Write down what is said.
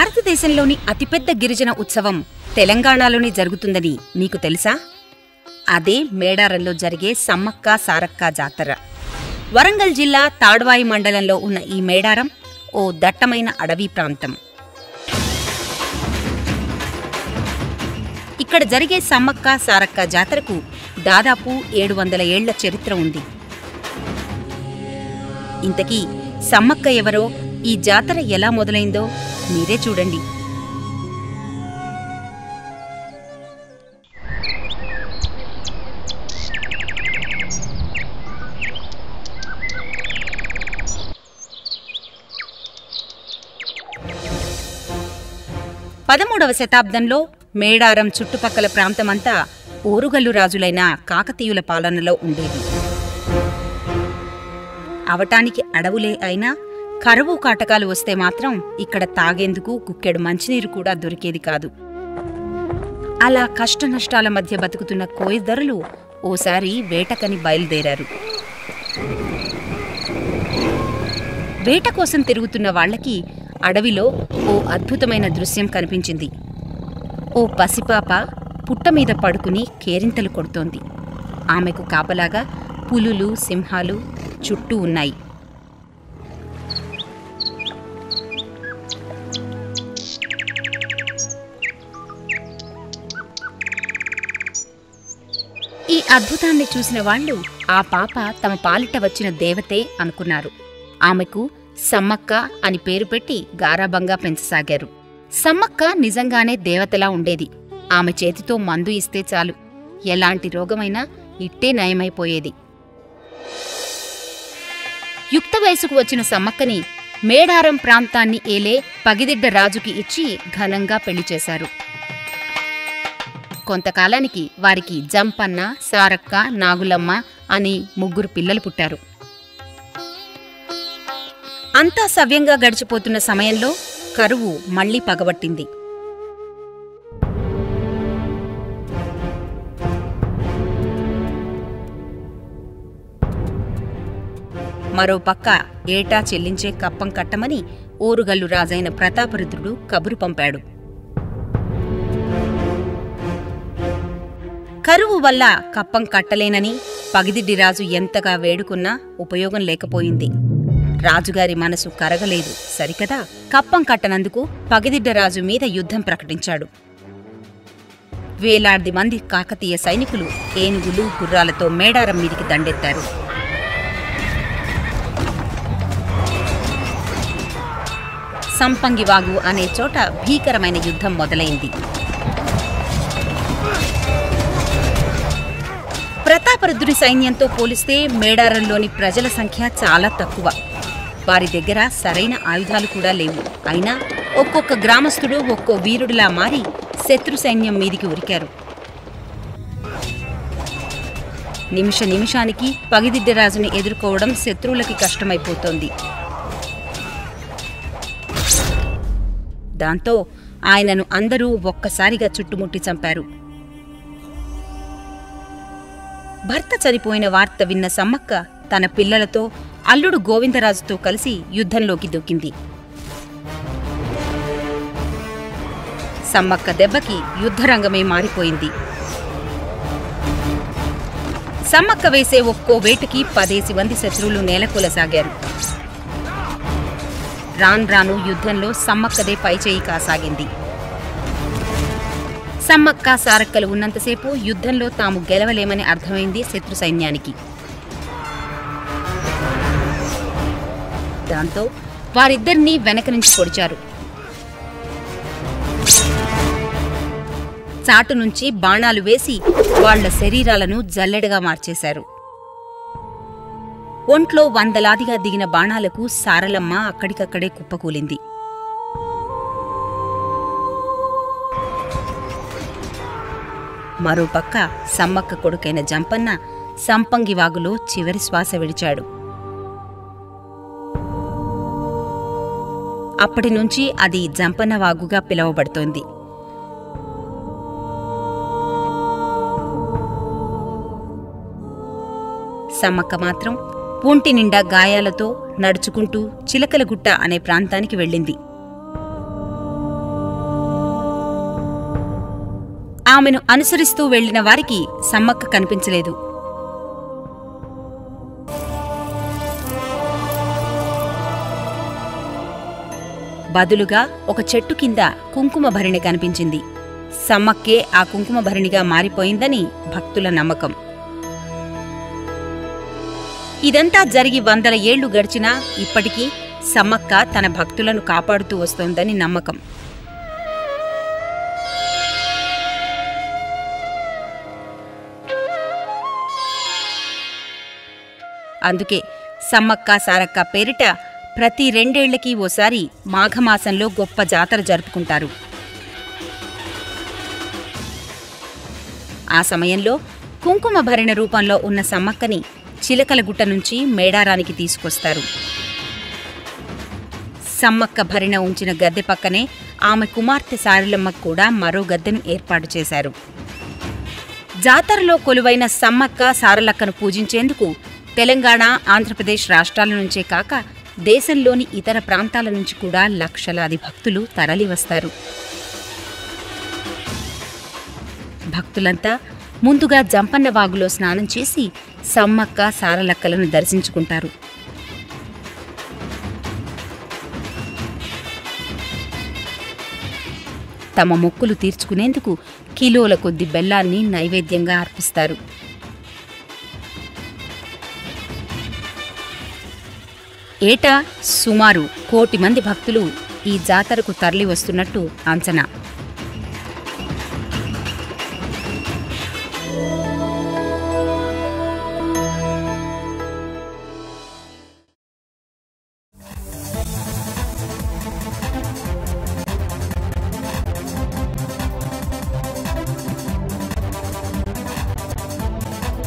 భారతదేశంలోని అతిపెద్ద గిరిజన ఉత్సవం తెలంగాణలోనే జరుగుతుందని మీకు తెలుసా అదే మేడారంలో జరిగే సమ్మక్క సారక్క జాతర వరంగల్ జిల్లా తాడ్వాయి మండలంలో ఉన్న ఈ మేడారం ఓ దట్టమైన అడవి ప్రాంతం ఇక్కడ జరిగే సమ్మక్క సారక్క జాతరకు దాదాపు ఏడు వందల ఏళ్ల చరిత్ర ఉంది ఇంతకీ సమ్మక్క ఎవరో ఈ జాతర ఎలా మొదలైందో మీరే చూడండి పదమూడవ శతాబ్దంలో మేడారం చుట్టుపక్కల ప్రాంతమంతా ఓరుగల్లు రాజులైన కాకతీయుల పాలనలో ఉండేది అవటానికి అడవులే అయినా కరువు కాటకాలు వస్తే మాత్రం ఇక్కడ తాగేందుకు కుక్కెడు మంచినీరు కూడా దొరికేది కాదు అలా కష్టనష్టాల మధ్య బతుకుతున్న కోయిదరులు ఓసారి వేటకని బయలుదేరారు వేట కోసం తిరుగుతున్న వాళ్ళకి అడవిలో ఓ అద్భుతమైన దృశ్యం కనిపించింది ఓ పసిపాప పుట్ట మీద పడుకుని కేరింతలు కొడుతోంది ఆమెకు కాపలాగా పులులు సింహాలు చుట్టూ ఉన్నాయి ఈ అద్భుతాన్ని చూసిన వాళ్ళు ఆ పాప తమ పాలిట వచ్చిన దేవతే అనుకున్నారు ఆమెకు సమ్మక్క అని పేరు పెట్టి గారాబంగా పెంచసాగారు సమ్మక్క నిజంగానే దేవతలా ఉండేది ఆమె చేతితో మందు ఇస్తే చాలు ఎలాంటి రోగమైనా ఇట్టే నయమైపోయేది యుక్త వయసుకు వచ్చిన సమ్మక్కని మేడారం ప్రాంతాన్ని ఏలే పగిదిడ్డ రాజుకి ఇచ్చి ఘనంగా పెళ్లి చేశారు కొంతకాలానికి వారికి జంపన్న సారక్క నాగులమ్మ అని ముగ్గురు పిల్లలు పుట్టారు అంతా సవ్యంగా గడిచిపోతున్న సమయంలో కరువు మళ్లీ పగబట్టింది మరోపక్క ఏటా చెల్లించే కప్పం కట్టమని ఓరుగల్లు రాజైన ప్రతాపరుద్రుడు కబురు పంపాడు కరువు వల్ల కప్పం కట్టలేనని పగిదిడ్డి రాజు ఎంతగా వేడుకున్నా ఉపయోగం లేకపోయింది రాజుగారి మనసు కరగలేదు సరికదా కప్పం కట్టనందుకు పగిదిడ్డరాజు మీద యుద్ధం ప్రకటించాడు వేలాది మంది కాకతీయ సైనికులు ఏనుగులు గుర్రాలతో మేడారం మీదికి దండెత్తారు సంపంగివాగు అనే చోట భీకరమైన యుద్ధం మొదలైంది ప్రతాపరుద్రుని సైన్యంతో పోలిస్తే మేడారంలోని ప్రజల సంఖ్య చాలా తక్కువ వారి దగ్గర సరైన ఆయుధాలు కూడా లేవు అయినా ఒక్కొక్క గ్రామస్తుడు ఒక్కో వీరుడిలా మారి శత్రు సైన్యం మీదికి ఉరికారు నిమిష నిమిషానికి పగిదిడ్డరాజుని ఎదుర్కోవడం శత్రువులకి కష్టమైపోతోంది దాంతో ఆయనను అందరూ ఒక్కసారిగా చుట్టుముట్టి చంపారు భర్త చనిపోయిన వార్త విన్న సమ్మక్క తన పిల్లలతో అల్లుడు గోవిందరాజుతో కలిసి యుద్ధంలోకి దూకింది సమ్మక్క దెబ్బకి యుద్ధరంగమే మారిపోయింది సమ్మక్క వేసే ఒక్కో వేటుకి పదేసి మంది శత్రువులు నేలకొలసాగారు రాన్ రాను యుద్ధంలో సమ్మక్కదే పైచేయి కాసాగింది సమ్మక్క సారక్కలు ఉన్నంతసేపు యుద్ధంలో తాము గెలవలేమని అర్థమైంది శత్రు సైన్యానికి దాంతో వారిద్దరినీ వెనక నుంచి పొడిచారు చాటు నుంచి బాణాలు వేసి వాళ్ల శరీరాలను జల్లెడగా మార్చేశారు ఒంట్లో వందలాదిగా దిగిన బాణాలకు సారలమ్మ అక్కడికక్కడే కుప్పకూలింది మరోపక్క సమ్మక్క కొడుకైన జంపన్న సంపంగివాగులో చివరి శ్వాస విడిచాడు అప్పటి నుంచి అది జంపన్న వాగుగా పిలువబడుతోంది సమ్మక్క మాత్రం ఒంటి నిండా గాయాలతో నడుచుకుంటూ చిలకలగుట్ట అనే ప్రాంతానికి వెళ్ళింది ఆమెను అనుసరిస్తూ వెళ్లిన వారికి సమ్మక్క కనిపించలేదు బదులుగా ఒక చెట్టు కింద కుంకుమ భరిణి కనిపించింది సమ్మక్కే ఆ కుంకుమ భరిణిగా మారిపోయిందని భక్తుల నమ్మకం ఇదంతా జరిగి వందల ఏళ్లు గడిచినా ఇప్పటికీ సమ్మక్క తన భక్తులను కాపాడుతూ వస్తోందని నమ్మకం అందుకే సమ్మక్క సారక్క పేరిట ప్రతి రెండేళ్లకి ఓసారి మాఘమాసంలో గొప్ప జాతర జరుపుకుంటారు ఆ సమయంలో కుంకుమ భరిణ రూపంలో ఉన్న సమ్మక్కని చిలకలగుట్ట నుంచి మేడారానికి తీసుకొస్తారు సమ్మక్క భరిణ ఉంచిన గద్దె పక్కనే ఆమె కుమార్తె సారలమ్మకు కూడా మరో గద్దెను ఏర్పాటు చేశారు జాతరలో కొలువైన సమ్మక్క సారలక్కను పూజించేందుకు తెలంగాణ ఆంధ్రప్రదేశ్ రాష్ట్రాల నుంచే కాక దేశంలోని ఇతర ప్రాంతాల నుంచి కూడా లక్షలాది భక్తులు తరలివస్తారు భక్తులంతా ముందుగా జంపన్న వాగులో స్నానం చేసి సమ్మక్క సారలక్కలను దర్శించుకుంటారు తమ మొక్కులు తీర్చుకునేందుకు కిలోల కొద్ది బెల్లాన్ని నైవేద్యంగా అర్పిస్తారు ఏటా సుమారు కోటి మంది భక్తులు ఈ జాతరకు తరలి వస్తున్నట్టు అంచనా